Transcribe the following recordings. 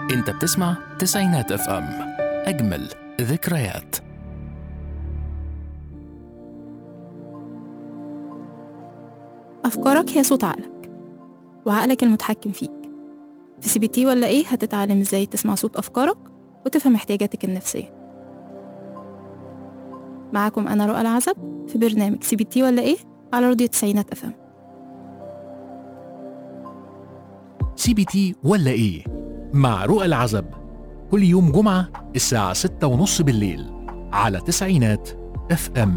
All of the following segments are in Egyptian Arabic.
انت بتسمع تسعينات اف ام اجمل ذكريات أفكارك هي صوت عقلك وعقلك المتحكم فيك في سي بي تي ولا إيه هتتعلم إزاي تسمع صوت أفكارك وتفهم احتياجاتك النفسية معاكم أنا رؤى العزب في برنامج سي بي تي ولا إيه على راديو تسعينات أفهم سي بي تي ولا ايه مع رؤى العزب كل يوم جمعة الساعة ستة ونص بالليل على تسعينات اف ام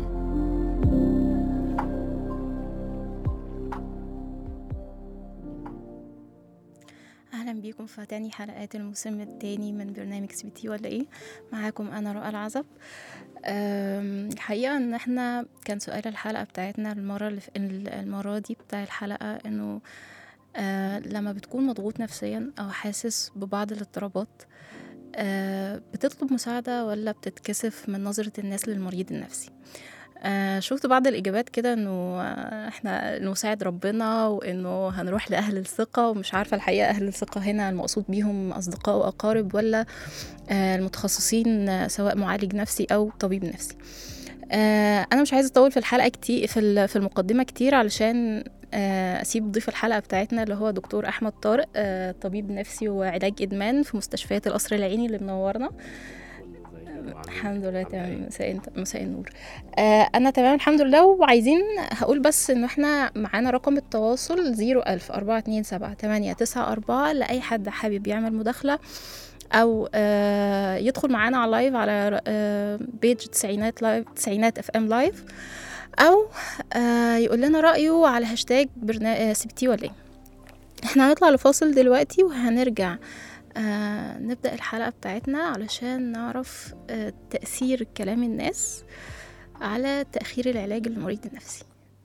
أهلا بيكم في تاني حلقات الموسم التاني من برنامج سي بي تي ولا إيه معاكم أنا رؤى العزب أم، الحقيقة إن إحنا كان سؤال الحلقة بتاعتنا المرة اللي في المرة دي بتاع الحلقة إنه آه لما بتكون مضغوط نفسيا أو حاسس ببعض الاضطرابات آه بتطلب مساعدة ولا بتتكسف من نظرة الناس للمريض النفسي آه شفت بعض الإجابات كده إنه آه إحنا نساعد ربنا وإنه هنروح لأهل الثقة ومش عارفة الحقيقة أهل الثقة هنا المقصود بيهم أصدقاء وأقارب ولا آه المتخصصين آه، سواء معالج نفسي أو طبيب نفسي آه أنا مش عايزة أطول في الحلقة كتير في ال- في المقدمة كتير علشان آه، اسيب ضيف الحلقه بتاعتنا اللي هو دكتور احمد طارق آه، طبيب نفسي وعلاج ادمان في مستشفيات القصر العيني اللي منورنا الحمد لله تمام مساء انت- مساء النور آه انا تمام الحمد لله وعايزين هقول بس انه احنا معانا رقم التواصل 01000 427 894 لاي حد حابب يعمل مداخله او آه يدخل معانا على لايف على آه بيج تسعينات لايف تسعينات اف ام لايف او آه يقول لنا رايه على هاشتاج برنا... سي بي تي ولا ايه احنا هنطلع لفاصل دلوقتي وهنرجع آه نبدا الحلقه بتاعتنا علشان نعرف آه تاثير كلام الناس على تاخير العلاج للمريض النفسي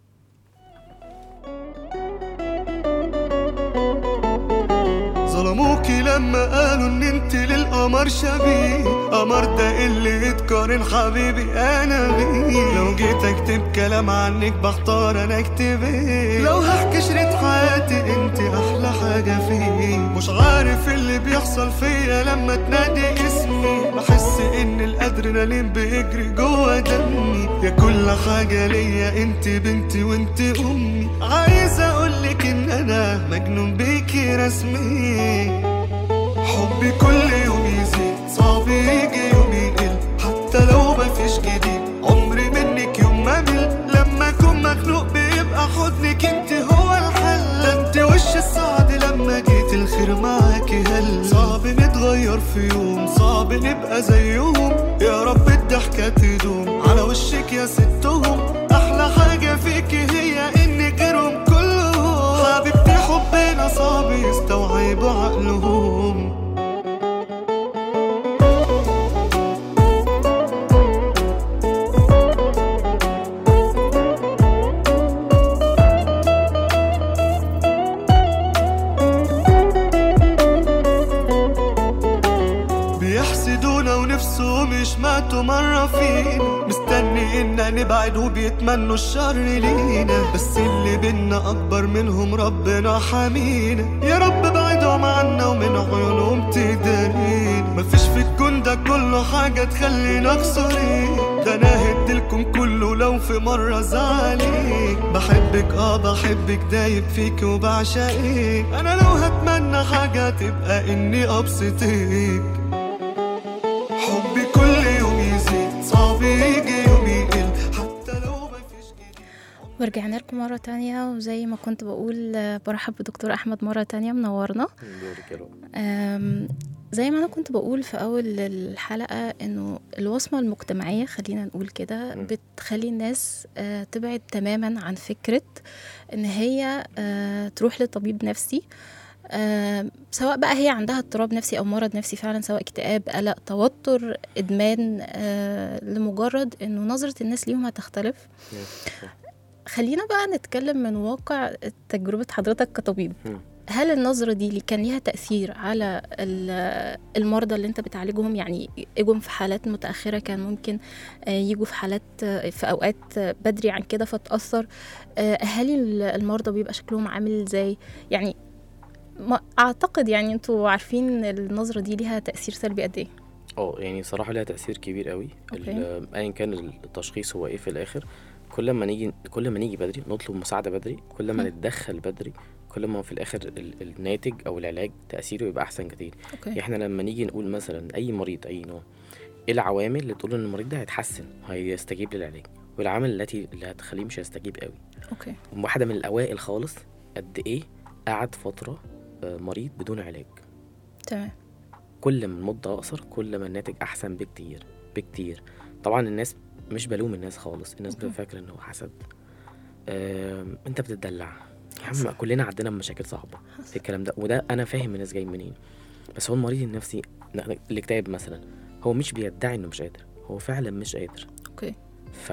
ظلموكي لما قالوا ان انت للقمر شبيه قمر ده اللي يتقارن حبيبي انا بيه لو جيت اكتب كلام عنك بختار انا اكتب ايه لو هحكي شريط حياتي انت احلى حاجة فيه مش عارف اللي بيحصل فيا لما تنادي اسمي بحس ان الادرينالين بيجري جوا دمي يا كل حاجة ليا انت بنتي وانت امي عايز اقولك ان انا مجنون بيكي رسمي حبي كل يوم يزيد صعب يجي يوم يقل حتى لو مفيش جديد عمري منك يوم ما مل لما اكون مخنوق بيبقى حضنك انت هو الحل ده انت وش السعد لما جيت الخير معاكي هل صعب نتغير في يوم صعب نبقى زيهم يا رب الضحكة تدوم على وشك يا ستهم احلى حاجة فيكي هي انك غيرهم كلهم حبيبتي حبنا صعب يستوعبوا عقلهم بيحسدونا ونفسهم يشماتوا مرة فينا مستني إنا نبعد وبيتمنوا الشر لينا بس اللي بينا أكبر منهم ربنا حمينا يا رب بعدهم عنا ومن عيونهم تدارينا مفيش في الكون ده كله حاجة تخلينا كسورين ده أنا هديلكم كله لو في مرة زعليك بحبك اه بحبك دايب فيك وبعشقك أنا لو هتمنى حاجة تبقى إني أبسطك حبي كل يوم يزيد صعب يجي يوم يقل حتى لو مفيش جديد ورجعنا لكم مرة تانية وزي ما كنت بقول آه، برحب بدكتور أحمد مرة تانية منورنا أم، زي ما أنا كنت بقول في أول الحلقة إنه الوصمة المجتمعية خلينا نقول كده بتخلي الناس آه، تبعد تماما عن فكرة إن هي آه، تروح لطبيب نفسي آه، سواء بقى هي عندها اضطراب نفسي أو مرض نفسي فعلا سواء اكتئاب قلق توتر إدمان آه، لمجرد إنه نظرة الناس ليهم هتختلف خلينا بقى نتكلم من واقع تجربة حضرتك كطبيب مم. هل النظرة دي اللي كان ليها تأثير على ال- المرضى اللي انت بتعالجهم يعني اجوا في حالات متأخرة كان ممكن آه، يجوا في حالات آه، في أوقات آه، بدري عن كده فتأثر آه، أهالي ال- المرضى بيبقى شكلهم عامل ازاي يعني ما اعتقد يعني انتوا عارفين النظره دي ليها تاثير سلبي قد ايه اه يعني صراحة ليها تأثير كبير قوي أوكي. ال- أيا كان التشخيص هو إيه في الآخر كل ما نيجي كل ما نيجي بدري نطلب مساعدة بدري كل ما مم. نتدخل بدري كل ما في الآخر ال- الناتج أو العلاج تأثيره يبقى أحسن كتير اوكي احنا لما نيجي نقول مثلا أي مريض أي نوع إيه العوامل اللي تقول إن المريض ده هيتحسن هيستجيب للعلاج والعوامل التي اللي هتخليه مش هيستجيب قوي اوكي واحدة من الأوائل خالص قد إيه قعد فترة آه، مريض بدون علاج تمام كل ما المدة أقصر كل ما الناتج أحسن بكتير بكتير طبعا الناس مش بلوم الناس خالص الناس مهم. بتبقى فاكرة إن هو حسد آم، أنت بتدلع يا عم حصل. كلنا عندنا مشاكل صعبة في الكلام ده وده أنا فاهم الناس جاي منين بس هو المريض النفسي لا، الاكتئاب مثلا هو مش بيدعي إنه مش قادر هو فعلا مش قادر اوكي ف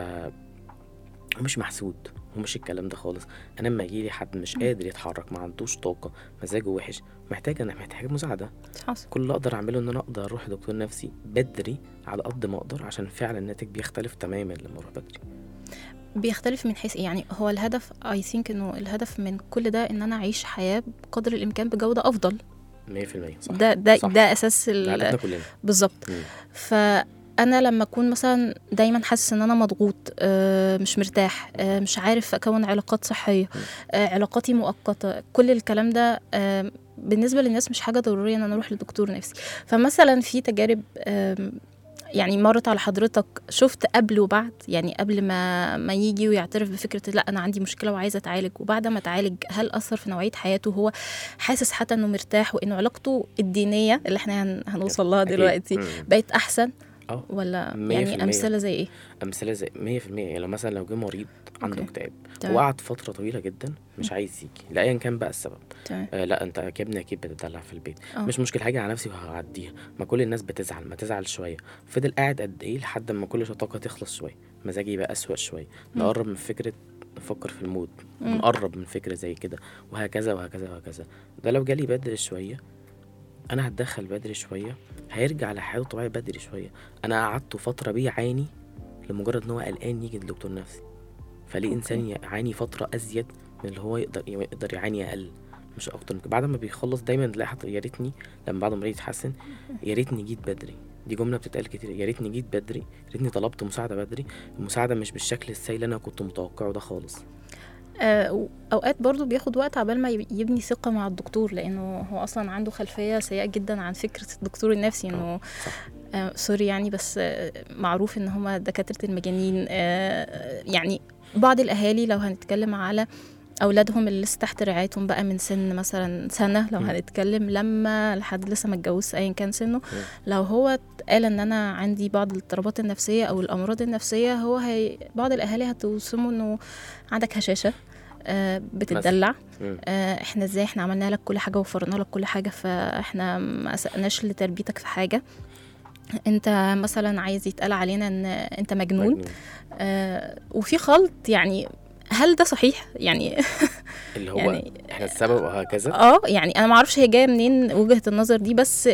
هو مش محسود هو مش الكلام ده خالص انا لما يجيلي حد مش قادر يتحرك ما عندوش طاقه مزاجه وحش محتاج انا محتاج مساعده حصل كل اللي اقدر اعمله ان انا اقدر اروح لدكتور نفسي بدري على قد ما اقدر عشان فعلا الناتج بيختلف تماما لما اروح بدري بيختلف من حيث ايه يعني هو الهدف اي ثينك انه الهدف من كل ده ان انا اعيش حياه بقدر الامكان بجوده افضل 100% صح ده ده صح. ده اساس ده ال- هدفنا كلنا بالظبط مم. فانا لما اكون مثلا دايما حاسس ان انا مضغوط آه، مش مرتاح آه، مش عارف اكون علاقات صحيه آه، علاقاتي مؤقته كل الكلام ده آه، بالنسبه للناس مش حاجه ضروريه ان انا اروح لدكتور نفسي فمثلا في تجارب آم، يعني مرت على حضرتك شفت قبل وبعد يعني قبل ما ما يجي ويعترف بفكره لا انا عندي مشكله وعايزه اتعالج وبعد ما اتعالج هل اثر في نوعيه حياته هو حاسس حتى انه مرتاح وانه علاقته الدينيه اللي احنا هن- هنوصل لها أكيد. دلوقتي مم. بقت احسن اه ولا مية في يعني المية. امثله زي ايه امثله زي 100% يعني لو مثلا لو جه مريض عنده أوكي. اكتئاب تمام. وقعد فتره طويله جدا مش عايز يجي لايا كان بقى السبب تمام آه لا انت يا ابني اكيد بتدلع في البيت آه. مش مشكله حاجه على نفسي وهعديها ما كل الناس بتزعل ما تزعل شويه فضل قاعد قد ايه لحد ما كل شويه طاقه تخلص شويه مزاجي يبقى اسوأ شويه مم. نقرب من فكره نفكر في الموت مم. نقرب من فكره زي كده وهكذا وهكذا وهكذا ده لو جالي بدري شويه انا هتدخل بدري شويه هيرجع لحياته الطبيعيه بدري شويه انا قعدت فتره بيعاني لمجرد ان هو قلقان يجي لدكتور نفسي فليه أوكي. انسان يعاني فتره ازيد من اللي هو يقدر يقدر يعاني اقل مش اكتر من كده. بعد ما بيخلص دايما تلاقي حتى يا ريتني لما بعد ما يتحسن يا ريتني جيت بدري دي جمله بتتقال كتير يا ريتني جيت بدري يا ريتني طلبت مساعده بدري المساعده مش بالشكل السيء اللي انا كنت متوقعه ده خالص آه، اوقات برضو بياخد وقت عبال ما يب- يبني ثقه مع الدكتور لانه هو اصلا عنده خلفيه سيئه جدا عن فكره الدكتور النفسي انه صح آه سوري يعني بس آه معروف ان هما دكاتره المجانين آه يعني بعض الاهالي لو هنتكلم على اولادهم اللي لسه تحت رعايتهم بقى من سن مثلا سنه لو مم. هنتكلم لما لحد لسه ما اتجوزش ايا كان سنه لو هو قال ان انا عندي بعض الاضطرابات النفسيه او الامراض النفسيه هو هي بعض الاهالي هتوصمه انه عندك هشاشه آه بتدلع مم. آه احنا ازاي احنا عملنا لك كل حاجه وفرنا لك كل حاجه فاحنا ما اسأناش لتربيتك في حاجه انت مثلا عايز يتقال علينا ان انت مجنون, مجنون. آه وفي خلط يعني هل ده صحيح يعني اللي هو يعني احنا السبب وهكذا اه يعني انا ما اعرفش هي جايه منين وجهه النظر دي بس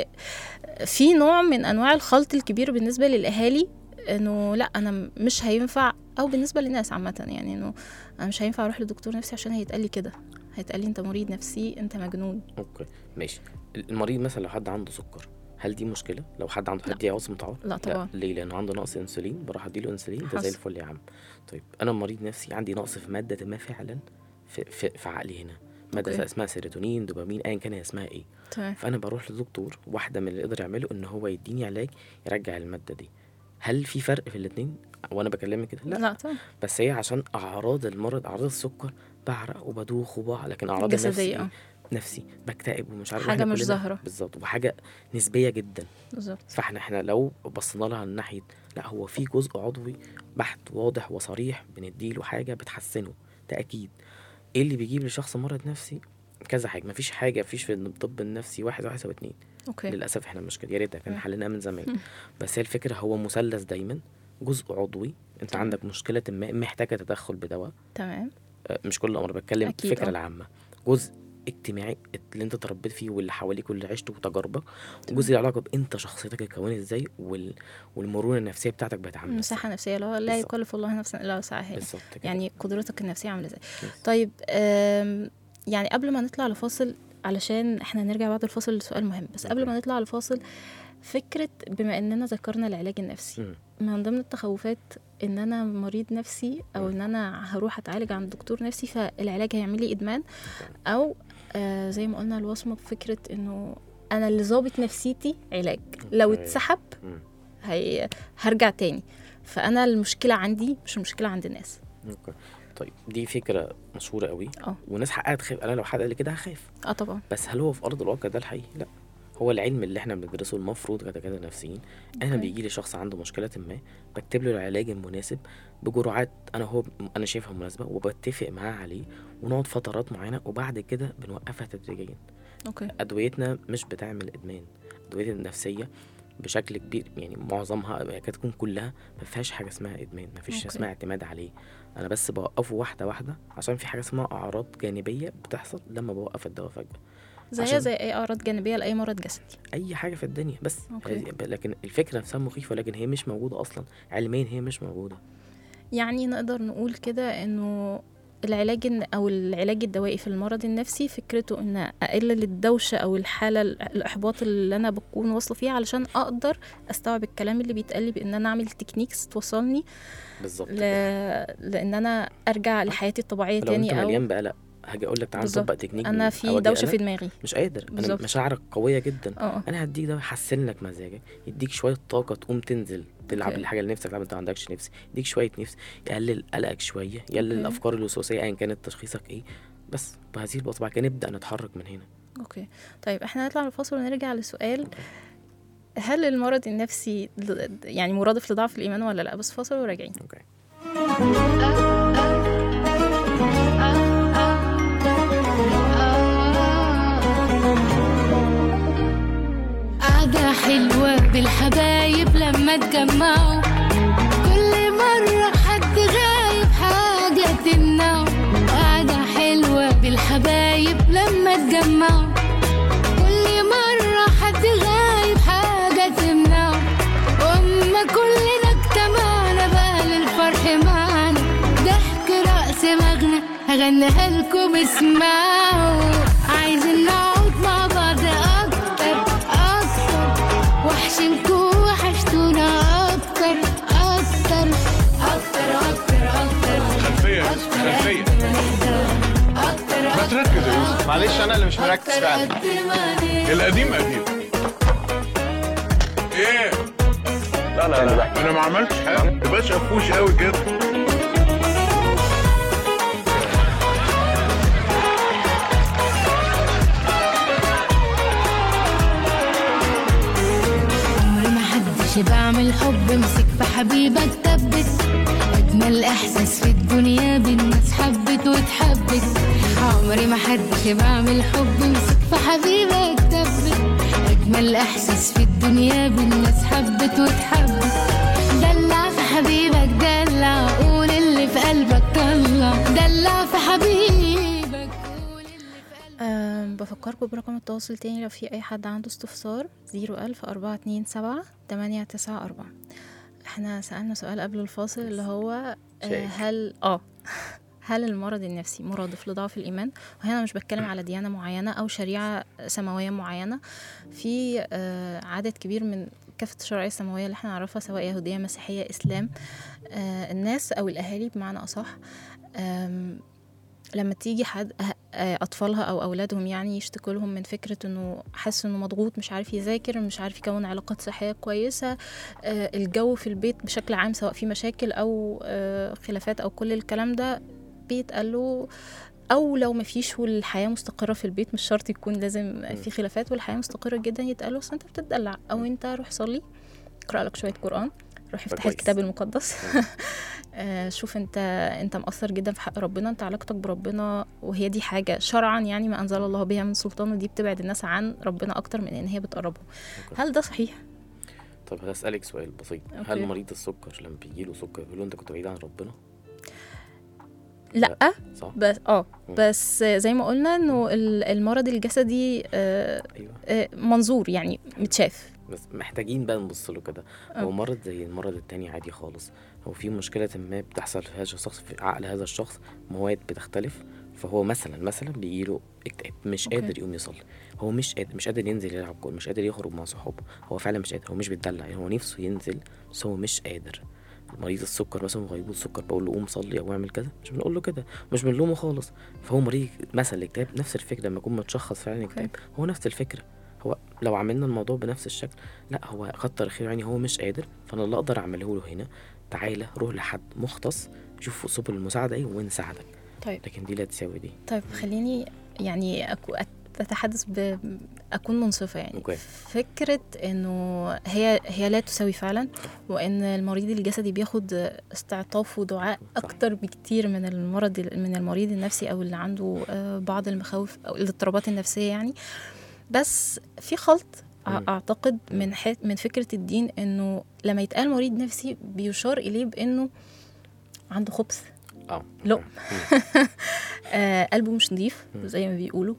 في نوع من انواع الخلط الكبير بالنسبه للاهالي انه لا انا مش هينفع او بالنسبه للناس عامه يعني انه انا مش هينفع اروح لدكتور نفسي عشان هيتقال لي كده هيتقال لي انت مريض نفسي انت مجنون اوكي ماشي المريض مثلا لو حد عنده سكر هل دي مشكله لو حد عنده حد عاوز متعور لا طبعا ليه لانه عنده نقص انسولين بروح اديله انسولين ده حصل. زي الفل يا عم طيب انا مريض نفسي عندي نقص في ماده ما فعلا في, في, في عقلي هنا ماده أوكي. اسمها سيروتونين دوبامين ايا كان هي اسمها ايه تمام فانا بروح لدكتور واحده من اللي يقدر يعمله ان هو يديني علاج يرجع الماده دي هل في فرق في الاثنين وانا بكلمك كده لا, لا طبعا بس هي عشان اعراض المرض اعراض السكر بعرق وبدوخ وبقع لكن اعراض النفسي جسديه اه نفسي بكتئب ومش عارف حاجة وإحنا مش كلنا- ظاهرة. بالظبط وحاجه نسبيه جدا بالظبط فاحنا احنا لو بصينا لها من ناحيه لا هو في جزء عضوي بحت واضح وصريح بنديله حاجه بتحسنه ده اكيد ايه اللي بيجيب لشخص مرض نفسي كذا حاجه مفيش حاجه مفيش في الطب النفسي واحد واحد يساوي اتنين اوكي للاسف احنا مش كده يا ريت ده كان مم. حلنا من زمان بس هي الفكره هو مثلث دايما جزء عضوي انت تمام. عندك مشكله ما محتاجه تدخل بدواء تمام آه، مش كل الامر بتكلم أكيد، الفكره آه. العامه جزء اجتماعي اللي انت تربيت فيه واللي حواليك واللي عشته وتجاربك وجزء له علاقه بانت شخصيتك اتكونت ازاي وال... والمرونه النفسيه بتاعتك بقت عامله ازاي مساحه نفسيه اللي هو لا بالظبط. يكلف الله نفسا الا وسعها يعني. بالظبط كده يعني قدرتك النفسيه عامله ازاي Yes. طيب آم، يعني قبل ما نطلع لفاصل علشان احنا نرجع بعد الفاصل لسؤال مهم بس قبل ما نطلع الفاصل فكرة بما اننا ذكرنا العلاج النفسي مم. من ضمن التخوفات ان انا مريض نفسي او ان انا هروح اتعالج عند دكتور نفسي فالعلاج هيعمل لي ادمان او آه زي ما قلنا الوصمة بفكرة انه انا اللي ظابط نفسيتي علاج لو أوكي. اتسحب مم. هي هرجع تاني فانا المشكلة عندي مش المشكلة عند الناس اوكي طيب دي فكره مشهوره قوي اه. والناس حقها تخاف انا لو حد قال لي كده هخاف اه طبعا بس هل هو في ارض الواقع ده الحقيقي لا هو العلم اللي احنا بندرسه المفروض كدكاتره نفسيين انا اوكي. بيجي لي شخص عنده مشكله ما بكتب له العلاج المناسب بجرعات انا هو انا شايفها مناسبه وبتفق معاه عليه ونقعد فترات معينه وبعد كده بنوقفها تدريجيا اوكي ادويتنا مش بتعمل ادمان ادويتنا النفسيه بشكل كبير يعني معظمها يكاد تكون كلها ما فيهاش حاجه اسمها ادمان ما فيش أوكي. اسمها اعتماد عليه انا بس بوقفه واحده واحده عشان في حاجه اسمها اعراض جانبيه بتحصل لما بوقف الدواء فجاه زيها عشان- زي اي اعراض جانبيه لاي مرض جسدي اي حاجه في الدنيا بس أوكي. هذه- لكن الفكره نفسها مخيفه لكن هي مش موجوده اصلا علميا هي مش موجوده يعني نقدر نقول كده انه العلاج الن- او العلاج الدوائي في المرض النفسي فكرته ان اقلل الدوشه او الحاله ال- الاحباط اللي انا بكون واصله فيها علشان اقدر استوعب الكلام اللي بيتقال لي بان انا اعمل تكنيكس توصلني بالظبط ل... كده. لان انا ارجع لحياتي الطبيعيه لو انت تاني او مليان بقلق هاجي اقول لك تعالى بالظبط. نطبق تكنيك انا من في أواجه دوشه قلق. في دماغي مش قادر انا بالظبط. مشاعرك قويه جدا اه انا هديك ده يحسن لك مزاجك يديك شويه طاقه تقوم تنزل تلعب أوكي. الحاجه اللي نفسك تلعب انت ما عندكش نفس يديك شويه نفس يقلل قلقك شويه يقلل أوكي. الافكار الوسواسيه ايا كانت تشخيصك ايه بس بهذه البساطه بعد كده نبدا نتحرك من هنا اوكي طيب احنا نطلع الفاصل ونرجع لسؤال هل المرض النفسي يعني مرادف لضعف الايمان ولا لا بس فاصل وراجعين اوكي قعدة حلوة بالحبايب لما تجمعوا كل مرة حد غايب حاجة تمنعه قعدة حلوة بالحبايب لما تجمعوا كل مرة حد غايب حاجة تمنعه وأما كلنا اجتمعنا بقى للفرح معانا ضحك رأس مغنى هغنيها لكم اسمعوا عايزين نقعد مع بعض أكتر أكتر وحشنكوا وحشتونا أكتر أكتر أكتر أكتر أكتر خلفية خلفية أكتر ما تركز يا يوسف معلش انا اللي مش مركز فعلا القديم قديم ايه لا لا لا انا ما عملتش حاجه تبقاش قفوش قوي كده عمري ما حدش بعمل حب مسك في حبيبك ثبت اجمل احساس في الدنيا بالناس حبت واتحبت عمري ما حدش بعمل حب مسك في حبيبك ثبت اجمل احساس في الدنيا بالناس حبت واتحبت دلع في حبيبك دلع قول اللي في قلبك طلع دلع في حبيبك قول اللي في قلبك أم بفكركم برقم التواصل تاني لو في أي حد عنده استفسار زيرو ألف أربعة اتنين سبعة تمانية تسعة أربعة احنا سألنا سؤال قبل الفاصل اللي هو آه، شائك. هل اه هل المرض النفسي مرادف لضعف الإيمان؟ وهنا مش بتكلم على ديانة معينة أو شريعة سماوية معينة في آه، عدد كبير من كافة الشرائع السماوية اللي احنا نعرفها سواء يهودية مسيحية إسلام آه، الناس أو الأهالي بمعنى أصح آم، لما تيجي حد أه- آه، اطفالها او اولادهم يعني يشتكوا لهم من فكره انه حاسس انه مضغوط مش عارف يذاكر مش عارف يكون علاقات صحيه كويسه آه، الجو في البيت بشكل عام سواء في مشاكل او آه، خلافات او كل الكلام ده بيتقال له او لو ما فيش والحياه مستقره في البيت مش شرط يكون لازم في خلافات والحياه مستقره جدا يتقال له أصل انت بتدلع او انت روح صلي اقرا لك شويه قران روح افتح كويس. الكتاب المقدس آه، شوف انت انت مقصر جدا في حق ربنا انت علاقتك بربنا وهي دي حاجه شرعا يعني ما انزل الله بها من سلطان ودي بتبعد الناس عن ربنا اكتر من ان هي بتقربهم أوكي. هل ده صحيح طب هسألك سؤال بسيط أوكي. هل مريض السكر لما بيجيله سكر بيقول له انت كنت بعيد عن ربنا لا صح بس اه مم. بس زي ما قلنا انه ال- المرض الجسدي آه، ايوه آه، منظور يعني متشاف بس محتاجين بقى نبص له كده هو أوكي. مرض زي المرض التاني عادي خالص هو في مشكلة ما بتحصل في هذا الشخص في عقل هذا الشخص مواد بتختلف فهو مثلا مثلا بيجيله اكتئاب مش أوكي. قادر يقوم يصلي هو مش قادر مش قادر ينزل يلعب كوره مش قادر يخرج مع صحابه هو فعلا مش قادر هو مش بيتدلع يعني هو نفسه ينزل بس هو مش قادر مريض السكر مثلا غيبوبة السكر بقول له قوم صلي او اعمل كذا مش بنقول له كده مش بنلومه خالص فهو مريض مثلا الاكتئاب نفس الفكره لما يكون متشخص فعلا اكتئاب هو نفس الفكره هو لو عملنا الموضوع بنفس الشكل لا هو كتر خير يعني هو مش قادر فانا اللي اقدر اعمله له هنا تعالى روح لحد مختص شوف سبل المساعده ايه ونساعدك طيب لكن دي لا تساوي دي طيب خليني يعني أكو أت- أتحدث ب أكون منصفة يعني أوكي. فكرة إنه هي هي لا تساوي فعلا وإن المريض الجسدي بياخد استعطاف ودعاء صح. أكتر بكتير من المرض من المريض النفسي أو اللي عنده آه، بعض المخاوف أو الاضطرابات النفسية يعني بس في خلط أع- مم. أعتقد من ح- من فكرة الدين إنه لما يتقال مريض نفسي بيشار إليه بإنه عنده خبث اه لا. مم. آه قلبه مش نضيف مم. زي ما بيقولوا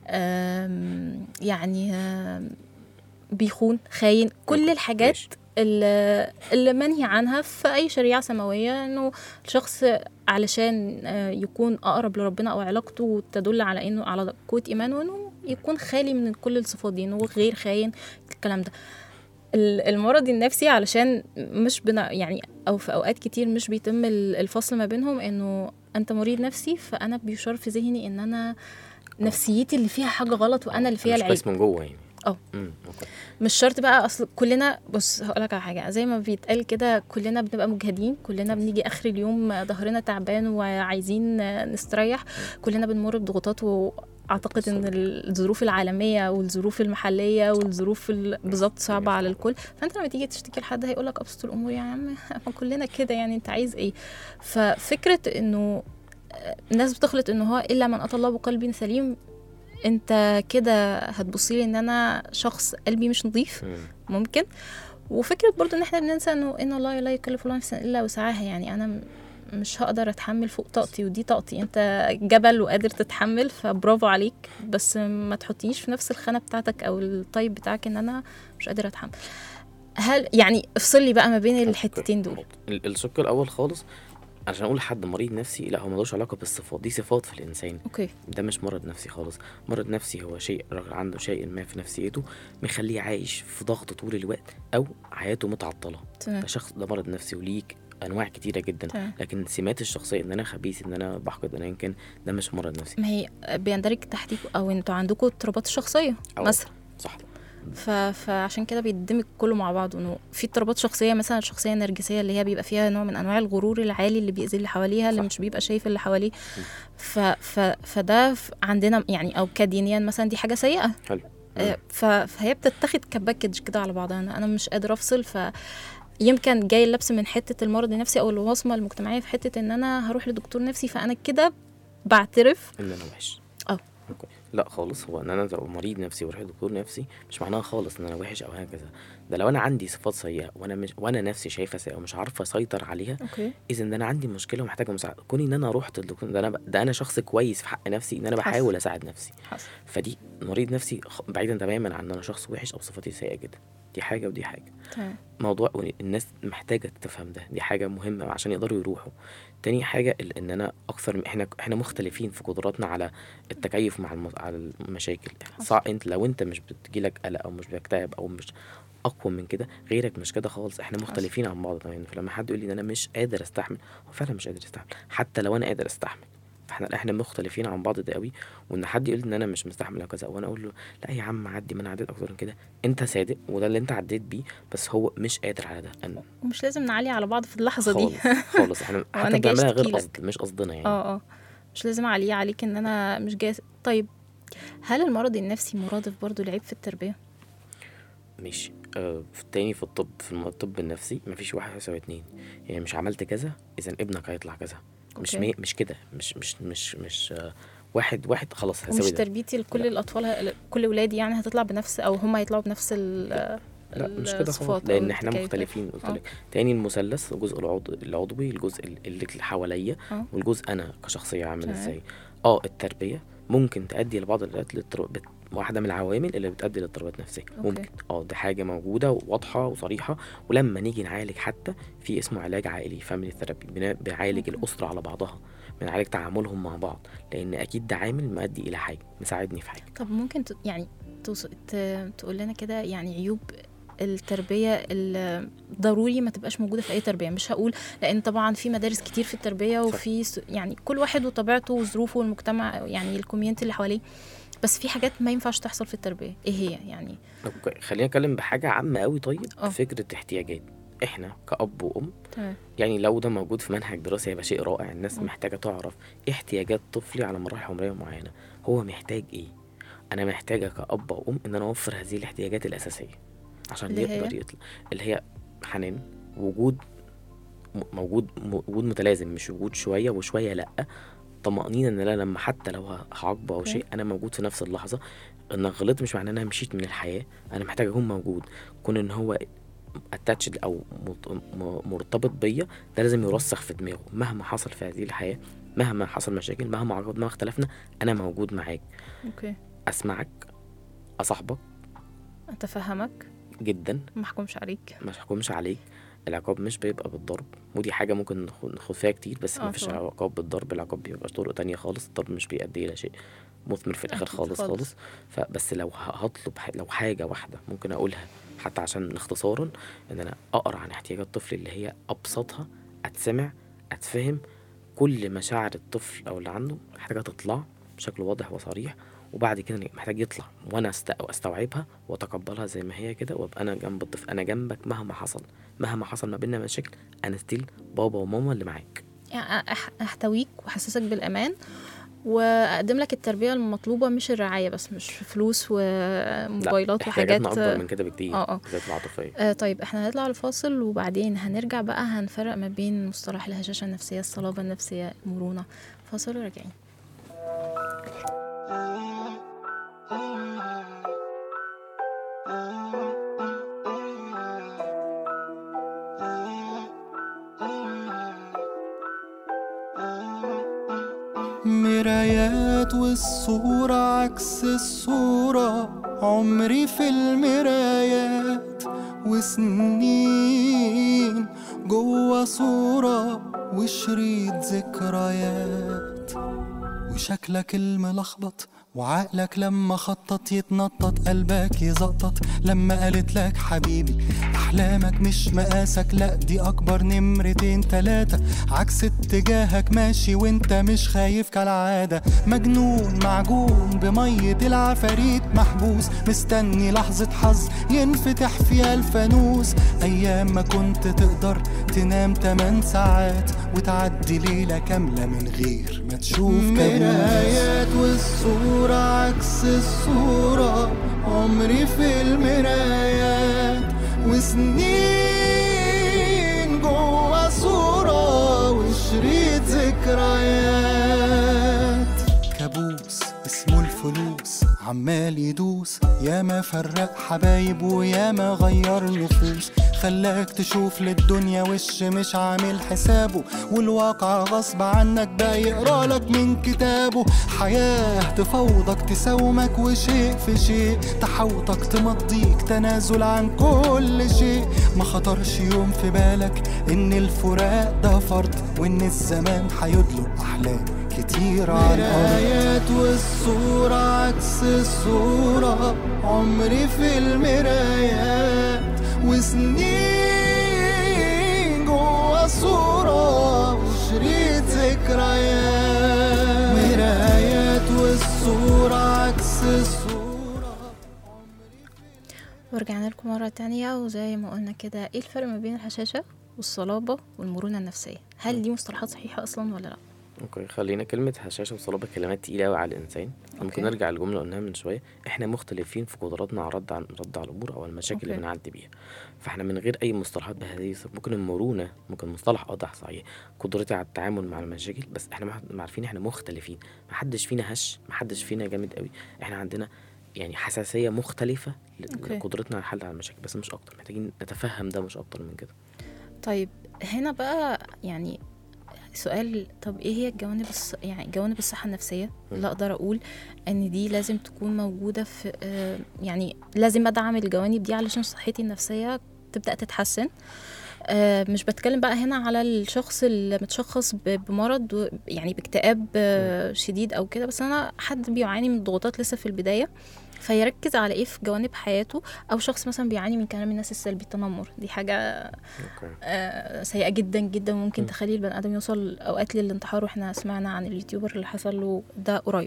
آم، يعني آم، بيخون خاين كل أوكي، الحاجات ماشي. اللي, اللي منهي عنها في أي شريعة سماوية إنه الشخص علشان آه، يكون أقرب لربنا أو علاقته تدل على إنه على قوة إيمانه إنه يكون خالي من كل الصفات دي إنه غير خاين الكلام ده ال- المرض النفسي علشان مش بنا يعني او في اوقات كتير مش بيتم ال- الفصل ما بينهم انه انت مريض نفسي فانا بيشار في ذهني ان انا نفسيتي اللي فيها حاجه غلط وانا اللي فيها مش العيب كويس من جوه يعني اه. امم اوكي مش شرط بقى اصل كلنا بص هقول لك على حاجه زي ما بيتقال كده كلنا بنبقى مجهدين كلنا بنيجي اخر اليوم ظهرنا تعبان وعايزين نستريح كلنا بنمر بضغوطات واعتقد ان الظروف العالميه والظروف المحليه والظروف ال- بالظبط صعبه على الكل فانت لما تيجي تشتكي لحد هيقول لك ابسط الامور يا عم ما كلنا كده يعني انت عايز ايه ففكره انه الناس بتخلط ان هو الا من اتى الله بقلب سليم انت كده هتبصي لي ان انا شخص قلبي مش نظيف مم. ممكن وفكره برضو ان احنا بننسى انه ان الله لا يكلف الله نفسا الا وسعها يعني انا م- مش هقدر اتحمل فوق طاقتي ودي طاقتي انت جبل وقادر تتحمل فبرافو عليك بس ما تحطنيش في نفس الخانه بتاعتك او الطيب بتاعك ان انا مش قادر اتحمل هل يعني افصل لي بقى ما بين الحتتين دول ال- الشق الاول خالص عشان اقول لحد مريض نفسي لا هو ملوش علاقه بالصفات دي صفات في الانسان اوكي ده مش مرض نفسي خالص مرض نفسي هو شيء راجل عنده شيء ما في نفسيته مخليه عايش في ضغط طول الوقت او حياته متعطله تمام ده شخص ده مرض نفسي وليك انواع كتيره جدا تمام. لكن سمات الشخصيه ان انا خبيث ان انا بحقد ان انا يمكن ده مش مرض نفسي ما هي بيندرج تحتيك او انتوا عندكم اضطرابات شخصيه أو- مثلا صح ف... فعشان كده بيندمج كله مع بعضه انه في اضطرابات شخصيه مثلا الشخصيه النرجسيه اللي هي بيبقى فيها نوع من انواع الغرور العالي اللي بيأذي اللي حواليها اللي صح. مش بيبقى شايف اللي حواليه ف... ف... فده ف- عندنا يعني او كدينيا مثلا دي حاجه سيئه حلو آه، ف... فهي بتتاخد كباكج كده على بعضها انا أنا مش قادر افصل ف يمكن جاي اللبس من حته المرض النفسي او الوصمه المجتمعيه في حته ان انا هروح لدكتور نفسي فانا كده بعترف ان انا وحش اه. أوكي. لا خالص هو ان انا لو مريض نفسي ورايح دكتور نفسي مش معناها خالص ان انا وحش او هكذا ده لو انا عندي صفات سيئه وانا مش وانا نفسي شايفها سيئه ومش عارفه اسيطر عليها اوكي اذا ده انا عندي مشكله ومحتاجه مساعده كوني ان انا رحت للدكتور ده انا ب... ده انا شخص كويس في حق نفسي ان انا حصل. بحاول اساعد نفسي حصل فدي مريض نفسي خ- بعيدا تماما عن ان انا شخص وحش او صفاتي سيئه جدا دي حاجه ودي حاجه تمام موضوع الناس محتاجه تفهم ده دي حاجه مهمه عشان يقدروا يروحوا تاني حاجه ال- ان انا اكثر احنا احنا مختلفين في قدراتنا على التكيف مع الم... على المشاكل صح انت لو انت مش بتجيلك قلق او مش بتكتئب او مش اقوى من كده غيرك مش كده خالص احنا مختلفين عن بعض تماما فلما حد يقول لي ان انا مش قادر استحمل هو فعلا مش قادر يستحمل حتى لو انا قادر استحمل فاحنا احنا مختلفين عن بعض ده قوي وان حد يقول لي ان انا مش مستحمل او كذا وانا اقول له لا يا عم عدي ما انا عديت اكتر من كده انت صادق وده اللي انت عديت بيه بس هو مش قادر على ده انا ومش لازم نعلي على بعض في اللحظه دي خالص خالص احنا وأنا حتى جاي بنعملها غير أشتكي لك. قصد مش قصدنا يعني اه اه مش لازم اعليه عليك ان انا مش جاي طيب هل المرض النفسي مرادف برضو لعيب في التربيه ماشي آه في التاني في الطب في الم- الطب النفسي مفيش واحد يساوي اتنين يعني مش عملت كذا اذا ابنك هيطلع كذا مش أوكي. مي مش كده مش مش مش مش آه واحد واحد خلاص ومش هيساوي ده تربيتي لكل الاطفال ه- كل ولادي يعني هتطلع بنفس او هم هيطلعوا بنفس ال لا مش كده الصفات خالص أو لان احنا التكيفات. مختلفين قلت آه. لك تاني المثلث الجزء العضو العضوي الجزء ال- اللي حواليا آه. والجزء انا كشخصيه عامل تمام. ازاي اه التربيه ممكن تؤدي لبعض الوقت للاضطراب بت- واحده من العوامل اللي بتؤدي لاضطرابات نفسيه أوكي. ممكن اه دي حاجه موجوده وواضحه وصريحه ولما نيجي نعالج حتى في اسمه علاج عائلي فاميلي ثيرابي بنعالج أوكي. الاسره على بعضها بنعالج تعاملهم مع بعض لان اكيد ده عامل مؤدي الى حاجه مساعدني في حاجه طب ممكن ت... يعني توص... ت... تقول لنا كده يعني عيوب التربية ال- ضروري ما تبقاش موجودة في أي تربية مش هقول لأن طبعا في مدارس كتير في التربية وفي س- يعني كل واحد وطبيعته وظروفه والمجتمع يعني الكوميونتي اللي حواليه بس في حاجات ما ينفعش تحصل في التربية إيه هي يعني أوكي، خلينا نتكلم بحاجه عامه قوي طيب اه. فكره احتياجات احنا كأب وأم تمام يعني لو ده موجود في منهج دراسي هيبقى شيء رائع الناس مم. محتاجة تعرف إيه احتياجات طفلي على مراحل عمرية معينة هو محتاج ايه أنا محتاجة كأب أو أم إن أنا أوفر هذه الاحتياجات الأساسية عشان اللي هي؟ يقدر يطلع اللي هي حنان وجود م- موجود م- وجود متلازم مش وجود شوية وشوية لأ طمأنينة إن أنا لما حتى لو ه- هعاقبه أو اوكي. شيء أنا موجود في نفس اللحظة إن غلطت مش معناه إن أنا مشيت من الحياة أنا محتاج أكون موجود كون إن هو اتاتشد او مت- م- مرتبط بيا ده لازم يرسخ في دماغه مهما حصل في هذه الحياه مهما حصل مشاكل مهما عرضنا مهما اختلفنا انا موجود معاك أوكي اسمعك اصاحبك أتفهمك جدا ما أحكمش عليك ما احكمش عليك العقاب مش بيبقى بالضرب ودي حاجة ممكن ناخد ناخد فيها كتير بس اه مفيش طبعا. عقاب بالضرب العقاب بيبقى طرق تانية خالص الضرب مش بيؤدي إلى شيء مثمر في الآخر أكيد خالص خالص. خالص فبس لو ه- هطلب ح- لو حاجة واحدة ممكن أقولها حتى عشان اختصارا إن أنا أقرأ عن احتياجات الطفل اللي هي أبسطها أتسمع أتفهم كل مشاعر الطفل أو اللي عنده محتاجة تطلع بشكل واضح وصريح وبعد كده محتاج يطلع وانا أست- استوعبها واتقبلها زي ما هي كده وابقى انا جنب الطفل انا جنبك مهما حصل مهما حصل ما بيننا مشاكل انا ستيل بابا وماما اللي معاك يعني أح- أحتويك وأحسسك بالأمان وأقدم لك التربية المطلوبة مش الرعاية بس مش فلوس وموبايلات لا وحاجات احتياجاتنا اكبر من كده بكتير اه اه بالذات العاطفيه آه طيب احنا هنطلع الفاصل وبعدين هنرجع بقى هنفرق ما بين مصطلح الهشاشة النفسية الصلابة النفسية المرونة فاصل وراجعين مرايات والصورة عكس الصورة عمري في المرايات وسنين جوا صورة وشريط ذكريات وشكلك الملخبط وعقلك لما خطط يتنطط قلبك يزقطط لما قالت لك حبيبي احلامك مش مقاسك لا دي اكبر نمرتين تلاتة عكس اتجاهك ماشي وانت مش خايف كالعادة مجنون معجون بمية العفاريت محبوس مستني لحظة حظ ينفتح فيها الفانوس ايام ما كنت تقدر تنام 8 ساعات وتعدي ليلة كاملة من غير ما تشوف مرايات والصورة عكس الصورة عمري في المرايات وسنين جوا صورة وشريط ذكريات كابوس اسمه الفلوس عمال يدوس ياما فرق حبايب وياما غير نفوس خلاك تشوف للدنيا وش مش عامل حسابه والواقع غصب عنك بقى يقرا لك من كتابه حياة تفوضك تساومك وشيء في شيء تحوطك تمضيك تنازل عن كل شيء ما خطرش يوم في بالك ان الفراق ده فرض وان الزمان هيدلق احلام كتير على الآيات والصورة عكس الصورة عمري في المرايات وسنين جوا صورة وشريط ذكريات مرايات والصورة عكس الصورة ورجعنا لكم مرة تانية وزي ما قلنا كده ايه الفرق ما بين الهشاشة والصلابة والمرونة النفسية هل دي مصطلحات صحيحة أصلا ولا لا اوكي خلينا كلمة هشاشة وصلابة كلمات تقيلة أوي على الإنسان أوكي. ممكن نرجع للجملة اللي قلناها من شوية احنا مختلفين في قدراتنا على الرد على الرد على الأمور أو المشاكل اللي أوكي. بنعدي بيها فاحنا من غير أي مصطلحات بهذه الصفة ممكن المرونة ممكن مصطلح أوضح صحيح قدرتي على التعامل مع المشاكل بس احنا مح- عارفين احنا مختلفين محدش فينا هش محدش فينا جامد قوي احنا عندنا يعني حساسية مختلفة ل- أوكي. لقدرتنا على الحل على المشاكل بس مش أكتر محتاجين نتفهم ده مش أكتر من كده طيب هنا بقى يعني سؤال طب ايه هي الجوانب الص... يعني جوانب الصحة النفسية اللي اقدر اقول ان دي لازم تكون موجودة في آه، يعني لازم ادعم الجوانب دي علشان صحتي النفسية تبدأ تتحسن آه مش بتكلم بقى هنا على الشخص اللي متشخص ب- بمرض و- يعني باكتئاب آه شديد او كده بس انا حد بيعاني من ضغوطات لسه في البدايه فيركز على ايه في جوانب حياته او شخص مثلا بيعاني من كلام الناس السلبي التنمر دي حاجه اوكي آه، سيئة جدا جدا وممكن م. تخلي البني آدم يوصل أوقات للانتحار واحنا سمعنا عن اليوتيوبر اللي حصل له ده قريب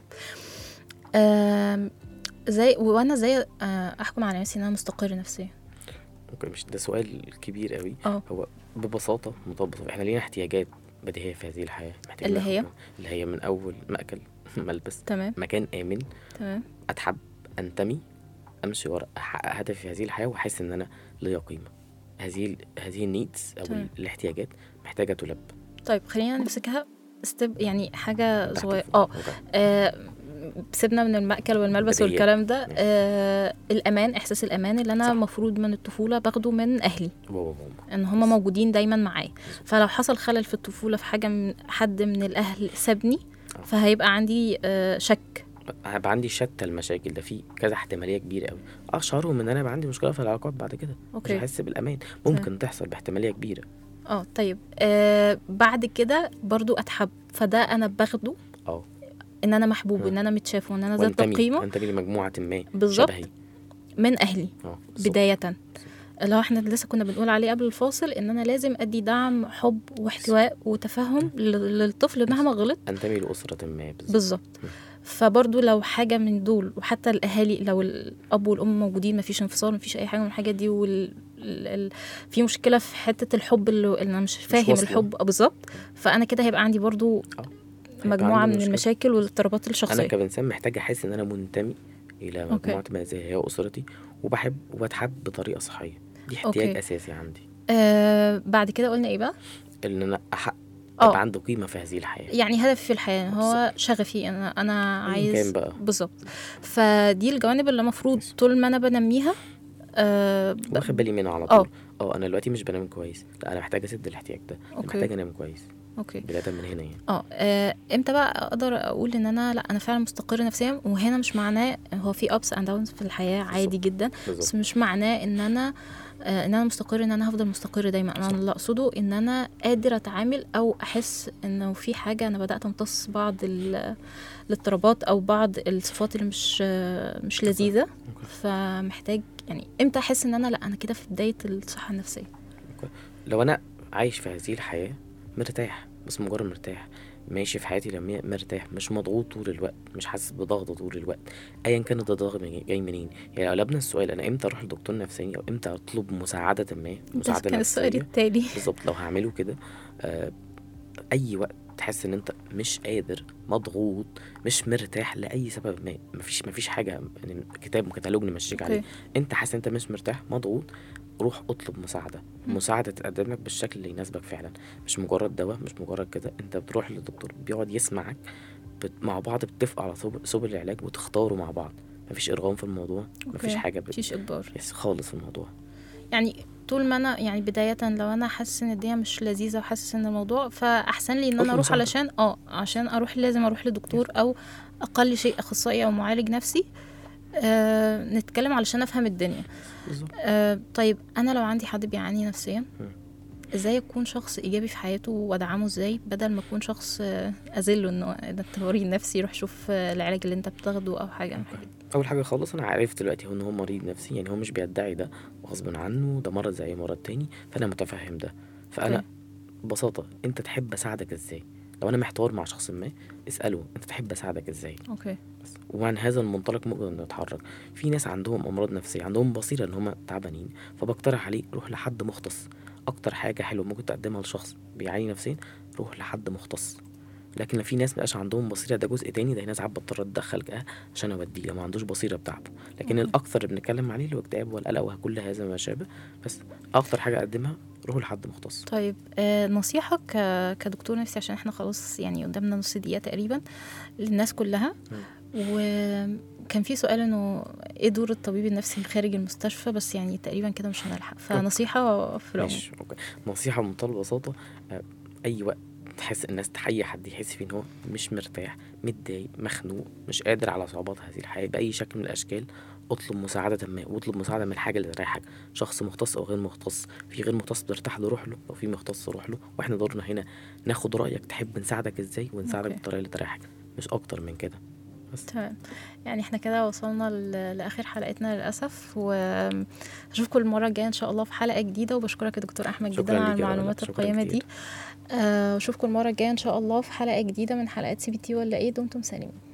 آم، زي وانا زي آه، احكم على نفسي ان انا مستقر نفسيا اوكي مش ده سؤال كبير قوي اه هو ببساطه مطبقه احنا لينا احتياجات بديهيه في هذه الحياه محتاجين اللي هي؟ ناخد- اللي هي من اول مأكل ملبس تمام مكان امن تمام اتحب انتمي امشي ورا احقق هدفي في هذه الحياه واحس ان انا ليا قيمه هذه ال- هذه النيدز او تمام. الاحتياجات محتاجه تلبى طيب خلينا نمسكها ستيب يعني حاجة تحت صغيرة وفوق. اه أوكي. آه، سيبنا من المأكل والملبس بديهيات. والكلام ده ماشي. آه الأمان إحساس الأمان اللي أنا صح. المفروض من الطفولة باخده من أهلي بابا ماما ان هم موجودين دايما معايا فلو حصل خلل في الطفوله في حاجه من حد من الاهل سابني آه. فهيبقى عندي آه، شك هيبقى عندي شتى المشاكل ده في كذا احتماليه كبيره قوي اشهرهم ان انا يبقى عندي مشكله في العلاقات بعد كده مش اوكي هحس بالامان ممكن تحصل باحتماليه كبيره اه طيب آه بعد كده برضو اتحب فده انا باخده اه ان انا محبوب آه. وان انا متشاف وان انا ذات وانتمي قيمه انتمي لمجموعه ما بالظبط. شبهي من اهلي اه بالظبط. بدايه اللي هو احنا لسه كنا بنقول عليه قبل الفاصل ان انا لازم ادي دعم حب واحتواء وتفهم لل- للطفل مهما غلط انتمي لاسره ما بالظبط بالظبط فبرضو لو حاجة من دول وحتى الأهالي لو الأب والأم موجودين مفيش انفصال مفيش أي حاجة من الحاجات دي وال... ال... ال... في مشكلة في حتة الحب اللي, اللي أنا مش فاهم واصلة. الحب آه، بالظبط فأنا كده هيبقى عندي برضو آه. مجموعة عندي من مشكلة. المشاكل والاضطرابات انا الشخصية كإنسان محتاج احس ان انا منتمي الى أوكي. مجموعه ما زي هي اسرتي وبحب وبتحب بطريقه صحيه دي احتياج أوكي. اساسي عندي آه بعد كده قلنا إيه بقى؟ ان انا احقق آه. يبقى عنده قيمه في هذه الحياه يعني هدفي في الحياة هو شغفي أنا أنا أيا عايز كان بقى. بالظبط فدي الجوانب اللي المفروض طول ما أنا بنميها آه ب- واخد بالي منها على آه. طول اه انا دلوقتي مش بنام كويس لا انا محتاج اسد الاحتياج ده أوكي. محتاج انام كويس أوكي بدايه من هنا يعني اه آه، امتى بقى اقدر اقول ان انا لا انا فعلا مستقر نفسيا وهنا مش معناه هو في ابس اند داونز في الحياه عادي جدا بس بالظبط مش معناه ان انا آه، ان انا مستقر ان انا هفضل مستقر دايما انا صح. اللي اقصده ان انا قادر اتعامل او احس انه في حاجه انا بدات امتص بعض ال- الاضطرابات او بعض الصفات اللي مش آه، مش لذيذه أوكي. فمحتاج يعني امتى احس ان انا لا انا كده في بدايه الصحه النفسيه لو انا عايش في هذه الحياه مرتاح بس مجرد مرتاح ماشي في حياتي لما مرتاح مش مضغوط طول الوقت مش حاسس بضغط طول الوقت ايا كان الضغط من- جاي منين يعني لو قلبنا السؤال انا امتى اروح لدكتور نفساني او امتى اطلب مساعده ما ده مساعده كان السؤال نفسيه التالي بالظبط لو هعمله كده آه اي وقت تحس ان انت مش قادر مضغوط مش مرتاح لاي سبب ما مفيش مفيش حاجه يعني كتاب كتالوج نمشيك عليه اوكي انت حاسس انت مش مرتاح مضغوط روح اطلب مساعده مم. مساعده تقدم لك بالشكل اللي يناسبك فعلا مش مجرد دواء مش مجرد كده انت بتروح للدكتور بيقعد يسمعك بت... مع بعض بتتفقوا على سبل, سبل العلاج وتختاروا مع بعض مفيش ارغام في الموضوع مفيش أوكي. حاجه بت... مفيش اجبار يس خالص في الموضوع يعني طول ما انا يعني بداية لو انا حاسس ان الدنيا مش لذيذة وحاسس ان الموضوع فاحسن لي ان انا اطلب اروح مساعدة. علشان اه عشان اروح لازم اروح لدكتور او اقل شيء اخصائي او معالج نفسي آه نتكلم علشان افهم الدنيا بالظبط آه طيب انا لو عندي حد بيعاني نفسيا مم. ازاي اكون شخص ايجابي في حياته وادعمه ازاي بدل ما اكون شخص آه، اذله انه ده انت مريض نفسي روح شوف آه، العلاج اللي انت بتاخده او حاجه من الحاجات دي. اول حاجه خالص انا عرفت دلوقتي هو ان هو مريض نفسي يعني هو مش بيدعي ده وغصب عنه ده مرض زي اي مرض تاني فانا متفهم ده فانا أوكي. ببساطه انت تحب اساعدك ازاي لو انا محتار مع شخص ما اساله انت تحب اساعدك ازاي اوكي بس ومن هذا المنطلق ممكن نتحرك في ناس عندهم امراض نفسيه عندهم بصيره ان هم تعبانين فبقترح عليه روح لحد مختص اكتر حاجه حلوه ممكن تقدمها لشخص بيعاني نفسيا روح لحد مختص لكن لو في ناس مبقاش عندهم بصيره ده جزء تاني ده ناس ساعات بضطر اتدخل كده عشان اوديه لو ما عندوش بصيره بتاعته لكن أوكي. الاكثر اللي بنتكلم عليه اللي هو الاكتئاب والقلق وكل هذا ما شابه بس اكتر حاجه اقدمها روحوا لحد مختص طيب آه نصيحة ك... كدكتور نفسي عشان احنا خلاص يعني قدامنا نص دقيقة تقريبا للناس كلها وكان في سؤال انه ايه دور الطبيب النفسي خارج المستشفى بس يعني تقريبا كده مش هنلحق فنصيحة في العموم ماشي اوكي نصيحه بمنتهى البساطه آه، اي وقت تحس الناس تحيي حد يحس فيه ان هو مش مرتاح متضايق مخنوق مش قادر على صعوبات هذه الحياه باي شكل من الاشكال اطلب مساعدة ما واطلب مساعدة من الحاجة اللي تريحك شخص مختص أو غير مختص في غير مختص بترتاح له روح له لو في مختص روح له واحنا دورنا هنا ناخد رأيك تحب نساعدك ازاي ونساعدك أوكي. بالطريقة اللي تريحك مش أكتر من كده بس تمام يعني احنا كده وصلنا ل- لاخر حلقتنا للاسف واشوفكم المره الجايه ان شاء الله في حلقه جديده وبشكرك يا دكتور احمد شكراً جدا على ليك يا رنا، المعلومات شكراً القيمه دي كتير. آه، اشوفكم المره الجايه ان شاء الله في حلقه جديده من حلقات سي بي تي ولا ايه دمتم سالمين